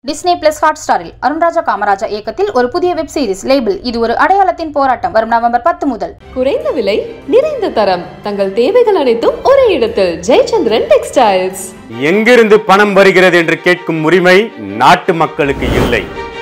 Disney plus hot ஸ்டாரில் அருண்ராஜா காமராஜா இயக்கத்தில் ஒரு புதிய வெப் சீரிஸ் லேபிள் இது ஒரு அடையாளத்தின் போராட்டம் வரும் நவம்பர் பத்து முதல் குறைந்த விலை நிறைந்த தரம் தங்கள் தேவைகள் அனைத்தும் ஒரே இடத்தில் ஜெயச்சந்திரன் டெக்ஸ்டைல்ஸ் எங்கிருந்து பணம் வருகிறது என்று கேட்கும் உரிமை நாட்டு மக்களுக்கு இல்லை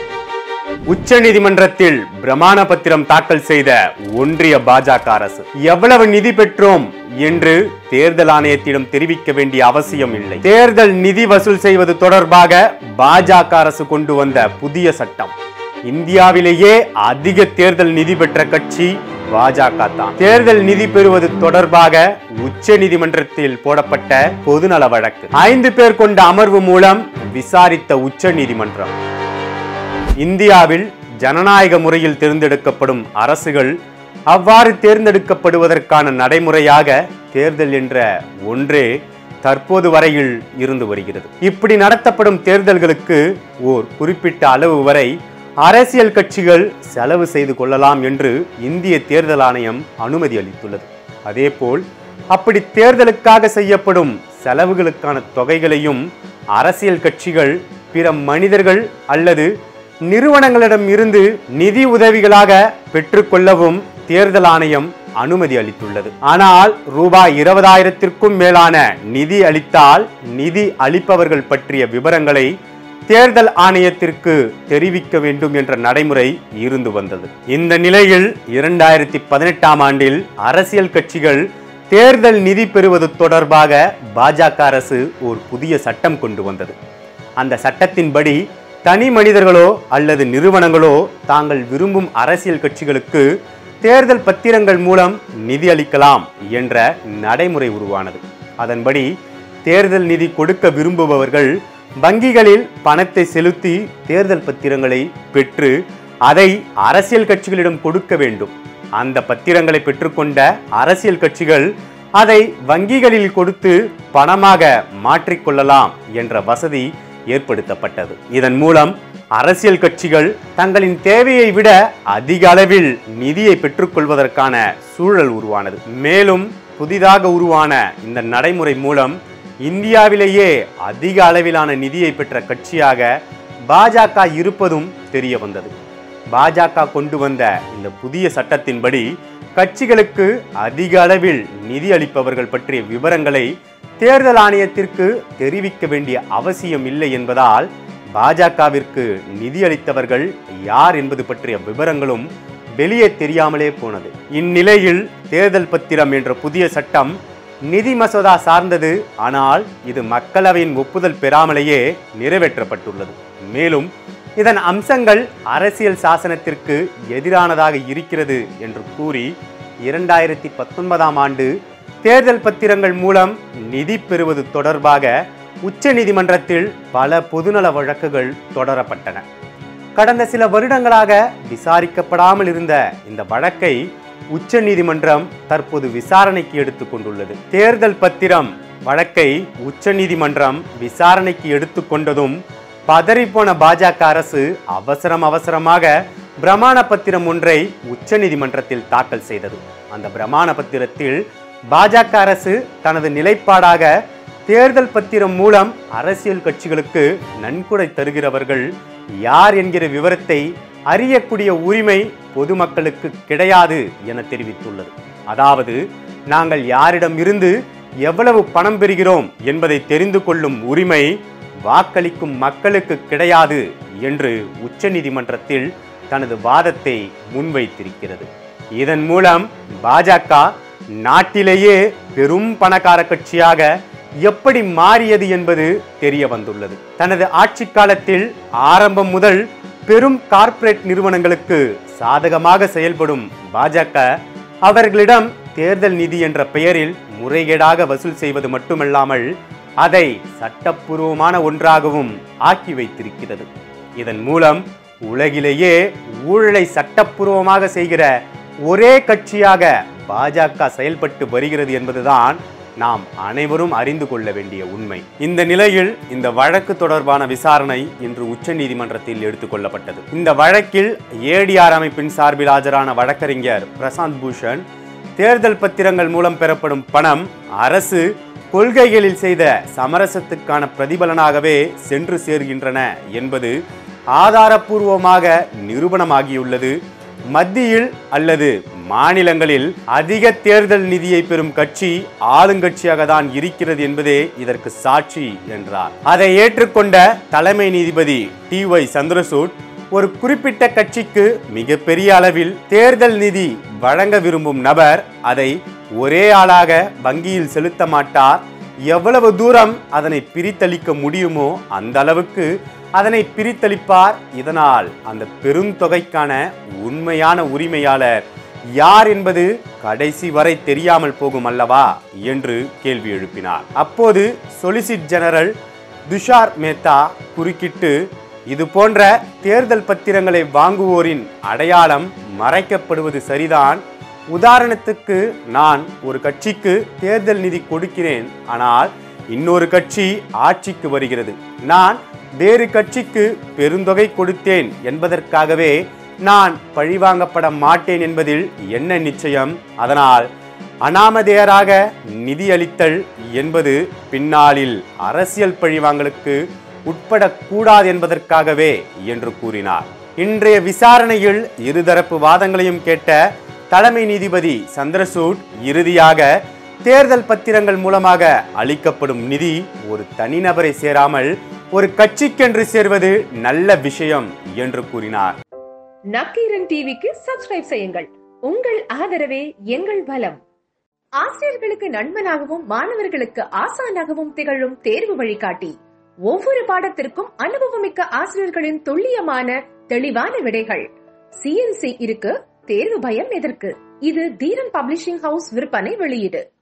உச்சநீதிமன்றத்தில் பிரமாண பத்திரம் தாக்கல் செய்த ஒன்றிய பாஜக அரசு எவ்வளவு நிதி பெற்றோம் என்று தேர்தல் ஆணையத்திடம் தெரிவிக்க வேண்டிய அவசியம் இல்லை தேர்தல் நிதி வசூல் செய்வது தொடர்பாக பாஜக அரசு கொண்டு வந்த புதிய சட்டம் இந்தியாவிலேயே அதிக தேர்தல் நிதி பெற்ற கட்சி பாஜக தான் தேர்தல் நிதி பெறுவது தொடர்பாக உச்ச நீதிமன்றத்தில் போடப்பட்ட பொதுநல வழக்கு ஐந்து பேர் கொண்ட அமர்வு மூலம் விசாரித்த உச்ச நீதிமன்றம் இந்தியாவில் ஜனநாயக முறையில் தேர்ந்தெடுக்கப்படும் அரசுகள் அவ்வாறு தேர்ந்தெடுக்கப்படுவதற்கான நடைமுறையாக தேர்தல் என்ற ஒன்றே தற்போது வரையில் இருந்து வருகிறது இப்படி நடத்தப்படும் தேர்தல்களுக்கு ஓர் குறிப்பிட்ட அளவு வரை அரசியல் கட்சிகள் செலவு செய்து கொள்ளலாம் என்று இந்திய தேர்தல் ஆணையம் அனுமதி அளித்துள்ளது அதேபோல் அப்படி தேர்தலுக்காக செய்யப்படும் செலவுகளுக்கான தொகைகளையும் அரசியல் கட்சிகள் பிற மனிதர்கள் அல்லது நிறுவனங்களிடம் இருந்து நிதி உதவிகளாக பெற்றுக்கொள்ளவும் தேர்தல் ஆணையம் அனுமதி அளித்துள்ளது ஆனால் ரூபாய் இருபதாயிரத்திற்கும் மேலான நிதி அளித்தால் நிதி அளிப்பவர்கள் பற்றிய விவரங்களை தேர்தல் ஆணையத்திற்கு தெரிவிக்க வேண்டும் என்ற நடைமுறை இருந்து வந்தது இந்த நிலையில் இரண்டாயிரத்தி பதினெட்டாம் ஆண்டில் அரசியல் கட்சிகள் தேர்தல் நிதி பெறுவது தொடர்பாக பாஜக அரசு ஒரு புதிய சட்டம் கொண்டு வந்தது அந்த சட்டத்தின்படி தனி மனிதர்களோ அல்லது நிறுவனங்களோ தாங்கள் விரும்பும் அரசியல் கட்சிகளுக்கு தேர்தல் பத்திரங்கள் மூலம் நிதி அளிக்கலாம் என்ற நடைமுறை உருவானது அதன்படி தேர்தல் நிதி கொடுக்க விரும்புபவர்கள் வங்கிகளில் பணத்தை செலுத்தி தேர்தல் பத்திரங்களை பெற்று அதை அரசியல் கட்சிகளிடம் கொடுக்க வேண்டும் அந்த பத்திரங்களை பெற்றுக்கொண்ட அரசியல் கட்சிகள் அதை வங்கிகளில் கொடுத்து பணமாக மாற்றிக்கொள்ளலாம் என்ற வசதி ஏற்படுத்தப்பட்டது இதன் மூலம் அரசியல் கட்சிகள் தங்களின் தேவையை விட அதிக அளவில் நிதியை பெற்றுக்கொள்வதற்கான சூழல் உருவானது மேலும் புதிதாக உருவான இந்த நடைமுறை மூலம் இந்தியாவிலேயே அதிக அளவிலான நிதியை பெற்ற கட்சியாக பாஜக இருப்பதும் தெரிய வந்தது பாஜக கொண்டு வந்த இந்த புதிய சட்டத்தின்படி கட்சிகளுக்கு அதிக அளவில் நிதி அளிப்பவர்கள் பற்றிய விவரங்களை தேர்தல் ஆணையத்திற்கு தெரிவிக்க வேண்டிய அவசியம் இல்லை என்பதால் பாஜகவிற்கு நிதி அளித்தவர்கள் யார் என்பது பற்றிய விவரங்களும் வெளியே தெரியாமலே போனது இந்நிலையில் தேர்தல் பத்திரம் என்ற புதிய சட்டம் நிதி மசோதா சார்ந்தது ஆனால் இது மக்களவையின் ஒப்புதல் பெறாமலேயே நிறைவேற்றப்பட்டுள்ளது மேலும் இதன் அம்சங்கள் அரசியல் சாசனத்திற்கு எதிரானதாக இருக்கிறது என்று கூறி இரண்டாயிரத்தி பத்தொன்பதாம் ஆண்டு தேர்தல் பத்திரங்கள் மூலம் நிதி பெறுவது தொடர்பாக உச்ச நீதிமன்றத்தில் பல பொதுநல வழக்குகள் தொடரப்பட்டன கடந்த சில வருடங்களாக விசாரிக்கப்படாமல் இருந்த இந்த வழக்கை உச்ச நீதிமன்றம் தற்போது விசாரணைக்கு எடுத்துக் கொண்டுள்ளது தேர்தல் பத்திரம் வழக்கை உச்ச நீதிமன்றம் விசாரணைக்கு எடுத்துக்கொண்டதும் பதறிப்போன பாஜக அரசு அவசரம் அவசரமாக பிரமாண பத்திரம் ஒன்றை உச்ச நீதிமன்றத்தில் தாக்கல் செய்தது அந்த பிரமாண பத்திரத்தில் பாஜக அரசு தனது நிலைப்பாடாக தேர்தல் பத்திரம் மூலம் அரசியல் கட்சிகளுக்கு நன்கொடை தருகிறவர்கள் யார் என்கிற விவரத்தை அறியக்கூடிய உரிமை பொதுமக்களுக்கு கிடையாது என தெரிவித்துள்ளது அதாவது நாங்கள் யாரிடம் இருந்து எவ்வளவு பணம் பெறுகிறோம் என்பதை தெரிந்து கொள்ளும் உரிமை வாக்களிக்கும் மக்களுக்கு கிடையாது என்று உச்சநீதிமன்றத்தில் தனது வாதத்தை முன்வைத்திருக்கிறது இதன் மூலம் பாஜக நாட்டிலேயே பெரும் பணக்கார கட்சியாக எப்படி மாறியது என்பது தெரிய வந்துள்ளது தனது ஆட்சி காலத்தில் ஆரம்பம் முதல் பெரும் கார்ப்பரேட் நிறுவனங்களுக்கு சாதகமாக செயல்படும் பாஜக அவர்களிடம் தேர்தல் நிதி என்ற பெயரில் முறைகேடாக வசூல் செய்வது மட்டுமல்லாமல் அதை சட்டப்பூர்வமான ஒன்றாகவும் ஆக்கி வைத்திருக்கிறது இதன் மூலம் உலகிலேயே ஊழலை சட்டப்பூர்வமாக செய்கிற ஒரே கட்சியாக பாஜக செயல்பட்டு வருகிறது என்பதுதான் நாம் அனைவரும் அறிந்து கொள்ள வேண்டிய உண்மை இந்த நிலையில் இந்த வழக்கு தொடர்பான விசாரணை இன்று உச்சநீதிமன்றத்தில் எடுத்துக்கொள்ளப்பட்டது இந்த வழக்கில் ஏடிஆர் அமைப்பின் சார்பில் ஆஜரான வழக்கறிஞர் பிரசாந்த் பூஷன் தேர்தல் பத்திரங்கள் மூலம் பெறப்படும் பணம் அரசு கொள்கைகளில் செய்த சமரசத்துக்கான பிரதிபலனாகவே சென்று சேர்கின்றன என்பது ஆதாரப்பூர்வமாக நிரூபணமாகியுள்ளது மத்தியில் அல்லது மாநிலங்களில் அதிக தேர்தல் நிதியை பெறும் கட்சி ஆளுங்கட்சியாக தான் இருக்கிறது என்பதே இதற்கு சாட்சி என்றார் அதை ஏற்றுக்கொண்ட தலைமை நீதிபதி டி ஒய் சந்திரசூட் ஒரு குறிப்பிட்ட கட்சிக்கு மிகப்பெரிய அளவில் தேர்தல் நிதி வழங்க விரும்பும் நபர் அதை ஒரே ஆளாக வங்கியில் செலுத்த மாட்டார் எவ்வளவு தூரம் அதனை பிரித்தளிக்க முடியுமோ அந்த அளவுக்கு அதனை பிரித்தளிப்பார் இதனால் அந்த பெருந்தொகைக்கான உண்மையான உரிமையாளர் யார் என்பது கடைசி வரை தெரியாமல் போகும் அல்லவா என்று கேள்வி எழுப்பினார் அப்போது சொலிசிட் ஜெனரல் துஷார் மேத்தா குறுக்கிட்டு இது போன்ற தேர்தல் பத்திரங்களை வாங்குவோரின் அடையாளம் மறைக்கப்படுவது சரிதான் உதாரணத்துக்கு நான் ஒரு கட்சிக்கு தேர்தல் நிதி கொடுக்கிறேன் ஆனால் இன்னொரு கட்சி ஆட்சிக்கு வருகிறது நான் வேறு கட்சிக்கு பெருந்தொகை கொடுத்தேன் என்பதற்காகவே நான் பழிவாங்கப்பட மாட்டேன் என்பதில் என்ன நிச்சயம் அதனால் அனாமதேயராக நிதியளித்தல் என்பது பின்னாளில் அரசியல் பழிவாங்கலுக்கு உட்படக்கூடாது என்பதற்காகவே என்று கூறினார் இன்றைய விசாரணையில் இருதரப்பு வாதங்களையும் கேட்ட தலைமை நீதிபதி சந்திரசூட் இறுதியாக தேர்தல் பத்திரங்கள் மூலமாக அளிக்கப்படும் நிதி ஒரு தனிநபரை சேராமல் ஒரு கட்சிக்கென்று சேர்வது நல்ல விஷயம் என்று கூறினார் நக்கீரன் டிவிக்கு சப்ஸ்கிரைப் செய்யுங்கள் உங்கள் ஆதரவே எங்கள் பலம் ஆசிரியர்களுக்கு நண்பனாகவும் மாணவர்களுக்கு ஆசானாகவும் திகழும் தேர்வு வழிகாட்டி ஒவ்வொரு பாடத்திற்கும் அனுபவமிக்க ஆசிரியர்களின் துல்லியமான தெளிவான விடைகள் சிஎன்சி இருக்கு தேர்வு பயம் எதற்கு இது தீரன் பப்ளிஷிங் ஹவுஸ் விற்பனை வெளியீடு